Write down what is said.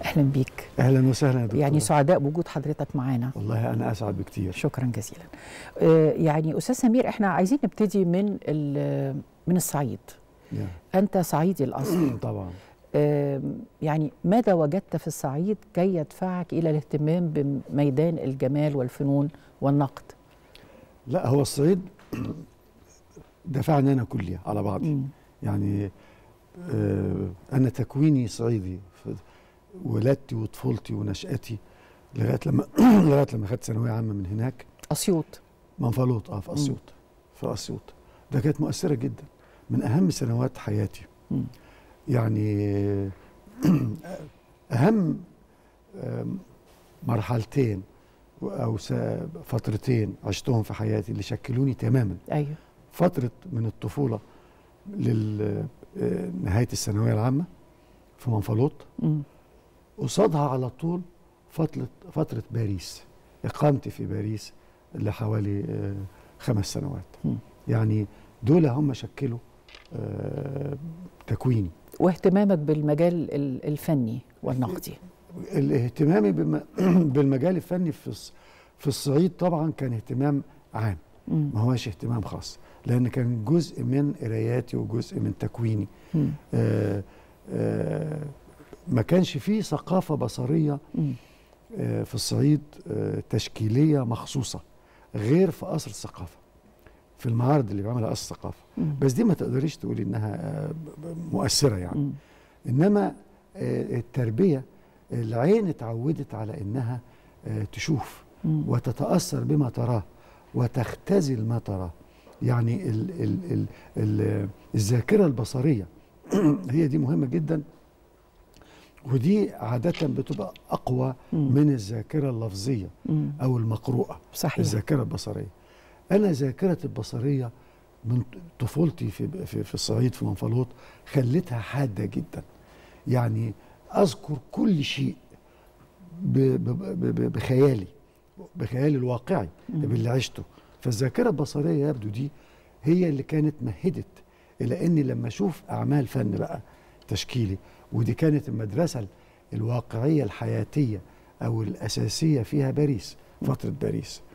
اهلا بيك اهلا وسهلا يا دكتور يعني سعداء بوجود حضرتك معانا والله انا اسعد بكتير شكرا جزيلا آه، يعني استاذ سمير احنا عايزين نبتدي من ال- من الصعيد يا. انت صعيدي الاصل طبعا آم، يعني ماذا وجدت في الصعيد كي يدفعك الى الاهتمام بميدان الجمال والفنون والنقد لا هو الصعيد دفعني انا كلي على بعضي مم. يعني آه انا تكويني صعيدي ف- ولادتي وطفولتي ونشاتي لغايه لما لغايه لما خدت ثانويه عامه من هناك اسيوط منفلوط اه في اسيوط في اسيوط ده كانت مؤثره جدا من اهم سنوات حياتي مم. يعني اهم آم، مرحلتين او س- فترتين عشتهم في حياتي اللي شكلوني تماما ايوه فتره من الطفوله لنهايه الثانويه العامه في منفلوط مم. قصادها على طول فتره فتره باريس اقامتي في باريس لحوالي آه، خمس سنوات مم. يعني دول هم شكلوا آه، تكويني واهتمامك بالمجال ال- الفني والنقدي الاهتمامي بم- بالمجال الفني في الص- في الصعيد طبعا كان اهتمام عام مم. ما هوش اهتمام خاص لان كان جزء من قراياتي وجزء من تكويني مم. آه، آه، ما كانش فيه ثقافه بصريه مم. آه، في الصعيد آه، تشكيليه مخصوصه غير في قصر الثقافه في المعارض اللي بيعملها قصر الثقافه مم. بس دي ما تقدريش تقولي انها آه، ب- ب- مؤثره يعني مم. انما آه، التربيه العين اتعودت على انها آه، تشوف مم. وتتاثر بما تراه وتختزل ما تراه يعني ال ال ال ال الذاكره البصريه هي دي مهمه جدا ودي عاده بتبقى اقوى مم. من الذاكره اللفظيه مم. او المقروءه صحيح الذاكره البصريه انا ذاكرتي البصريه من طفولتي في في, في الصعيد في منفلوط خلتها حاده جدا يعني اذكر كل شيء ب- ب- ب- ب- بخيالي بخيالي الواقعي مم. باللي عشته فالذاكره البصريه يبدو دي هي اللي كانت مهدت الى اني لما اشوف اعمال فن بقى تشكيلي ودي كانت المدرسه الواقعيه الحياتيه او الاساسيه فيها باريس فتره باريس